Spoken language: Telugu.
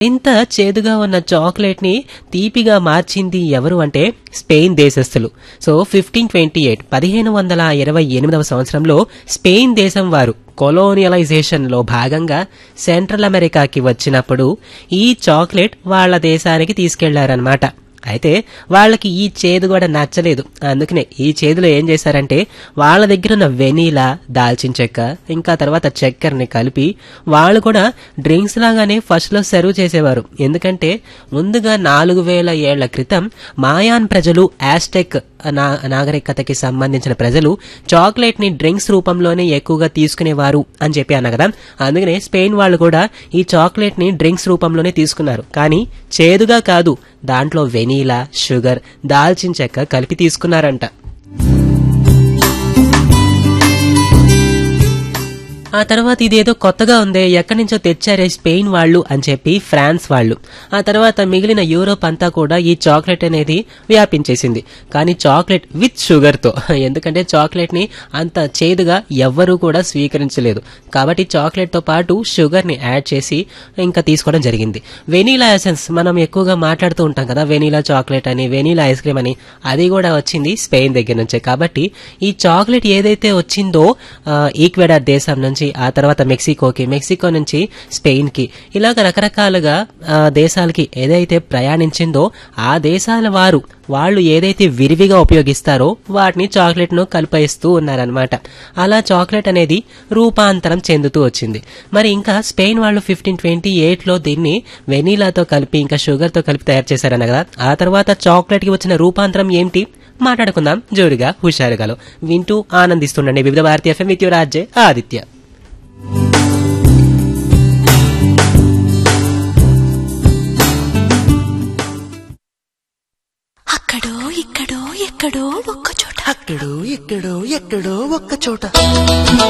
ఇంత చేదుగా ఉన్న చాక్లెట్ ని తీపిగా మార్చింది ఎవరు అంటే స్పెయిన్ దేశస్థులు సో ఫిఫ్టీన్ ట్వంటీ ఎయిట్ పదిహేను వందల ఇరవై ఎనిమిదవ సంవత్సరంలో స్పెయిన్ దేశం వారు కొలోనియలైజేషన్ లో భాగంగా సెంట్రల్ అమెరికాకి వచ్చినప్పుడు ఈ చాక్లెట్ వాళ్ళ దేశానికి తీసుకెళ్లారనమాట అయితే వాళ్ళకి ఈ చేదు కూడా నచ్చలేదు అందుకనే ఈ చేదులో ఏం చేశారంటే వాళ్ళ దగ్గర ఉన్న వెనీలా దాల్చిన చెక్క ఇంకా తర్వాత చక్కెరని కలిపి వాళ్ళు కూడా డ్రింక్స్ లాగానే ఫస్ట్ లో సర్వ్ చేసేవారు ఎందుకంటే ముందుగా నాలుగు వేల ఏళ్ల క్రితం మాయాన్ ప్రజలు ఆస్టెక్ నా నాగరికతకి సంబంధించిన ప్రజలు చాక్లెట్ ని డ్రింక్స్ రూపంలోనే ఎక్కువగా తీసుకునేవారు అని చెప్పి అన్నా కదా అందుకనే స్పెయిన్ వాళ్ళు కూడా ఈ చాక్లెట్ ని డ్రింక్స్ రూపంలోనే తీసుకున్నారు కానీ చేదుగా కాదు దాంట్లో వెనీలా షుగర్ దాల్చిన చెక్క కలిపి తీసుకున్నారంట ఆ తర్వాత ఇదేదో కొత్తగా ఉందే ఎక్కడి నుంచో తెచ్చారే స్పెయిన్ వాళ్ళు అని చెప్పి ఫ్రాన్స్ వాళ్ళు ఆ తర్వాత మిగిలిన యూరోప్ అంతా కూడా ఈ చాక్లెట్ అనేది వ్యాపించేసింది కానీ చాక్లెట్ విత్ షుగర్ తో ఎందుకంటే చాక్లెట్ ని అంత చేదుగా ఎవ్వరూ కూడా స్వీకరించలేదు కాబట్టి చాక్లెట్ తో పాటు షుగర్ ని యాడ్ చేసి ఇంకా తీసుకోవడం జరిగింది వెనీలా ఎసెన్స్ మనం ఎక్కువగా మాట్లాడుతూ ఉంటాం కదా వెనీలా చాక్లెట్ అని వెనీలా ఐస్ క్రీమ్ అని అది కూడా వచ్చింది స్పెయిన్ దగ్గర నుంచే కాబట్టి ఈ చాక్లెట్ ఏదైతే వచ్చిందో ఆ, ఈక్వెడార్ దేశం నుంచి ఆ తర్వాత మెక్సికోకి మెక్సికో నుంచి స్పెయిన్ కి ఇలాగ రకరకాలుగా ఆ, దేశాలకి ఏదైతే ప్రయాణించిందో ఆ దేశాల వారు వాళ్ళు ఏదైతే విరివిగా ఉపయోగిస్తారో వాటిని చాక్లెట్ ను కలిపేస్తూ ఉన్నారనమాట అలా చాక్లెట్ అనేది రూపాంతరం చెందుతూ వచ్చింది మరి ఇంకా స్పెయిన్ వాళ్ళు ఫిఫ్టీన్ ట్వంటీ ఎయిట్ లో దీన్ని వెనీలాతో కలిపి ఇంకా షుగర్ తో కలిపి తయారు చేశారన్న కదా ఆ తర్వాత చాక్లెట్ కి వచ్చిన రూపాంతరం ఏంటి మాట్లాడుకుందాం జోరుగా హుషారుగాలో వింటూ ఆనందిస్తుండండి వివిధ భారతీయ ఎఫ్ఎం విత్ రాజ్యే ఆదిత్య అక్కడో ఇక్కడో ఎక్కడో ఒక్క చోట అక్కడో ఎక్కడో ఎక్కడో ఒక్క చోట